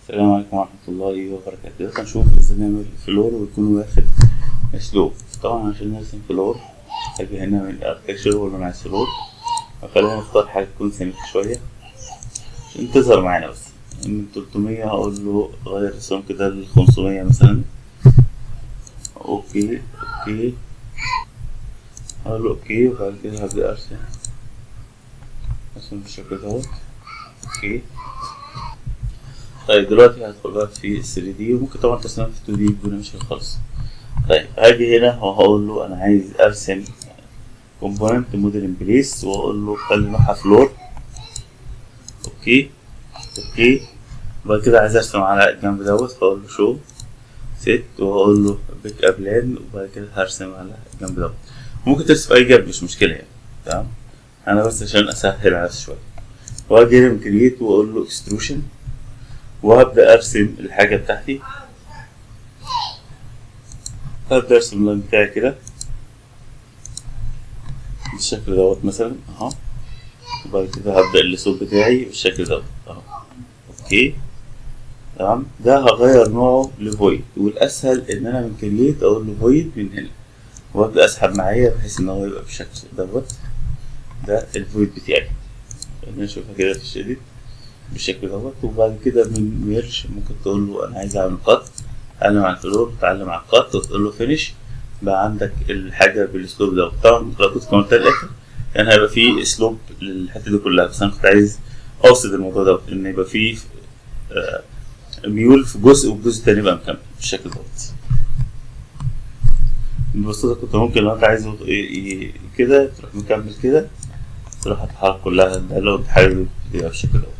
السلام عليكم ورحمة الله وبركاته دلوقتي هنشوف ازاي نعمل فلور ويكون واخد اسلوب طبعا عشان نرسم فلور هاجي هنا من الاركتشر واقول له انا عايز فلور وخلينا نختار حاجة تكون سميكة شوية عشان تظهر معانا بس من 300 هقول له غير السمك ده ل 500 مثلا اوكي اوكي هقول له اوكي وبعد كده هبدأ ارسم ارسم بالشكل دوت اوكي طيب دلوقتي هدخل بقى في ال 3 دي وممكن طبعا ترسمها في 2 دي بدون مشكلة خالص طيب هاجي هنا وهقول له انا عايز ارسم كومبوننت موديل ان بليس واقول له خلي نوعها فلور اوكي اوكي وبعد كده عايز ارسم على الجنب دوت فاقول له شو ست واقول له بيك ابلان وبعد كده هرسم على الجنب دوت ممكن ترسم اي جنب مش مشكلة يعني تمام انا بس عشان اسهل على نفسي شوية واجي هنا من كرييت واقول له اكستروشن وهبدأ ارسم الحاجة بتاعتي هبدأ ارسم اللاين بتاعي كده بالشكل دوت مثلا اهو وبعد كده هبدأ الاسلوب بتاعي بالشكل دوت اهو اوكي تمام ده هغير نوعه لفويد والاسهل ان انا من كرييت اقول له فويد من هنا وابدأ اسحب معايا بحيث ان هو يبقى بالشكل دوت ده الفويد بتاعي نشوفها كده في الشديد بالشكل دوت وبعد كده من ميرش ممكن تقول له انا عايز اعمل قط تعلم على الفلور تعلم على القط وتقول له فينش بقى عندك الحاجه بالاسلوب دوت طبعا لو كنت كملتها للاخر كان هيبقى فيه اسلوب للحته دي كلها بس انا كنت عايز اوصل الموضوع دوت ان يبقى فيه آه، ميول في جزء والجزء التاني يبقى مكمل بالشكل دوت ببساطة كنت ممكن لو انت عايزه ي- ي- كده تروح مكمل كده تروح الحركة كلها ده لو انت حابب يبقى بالشكل دوت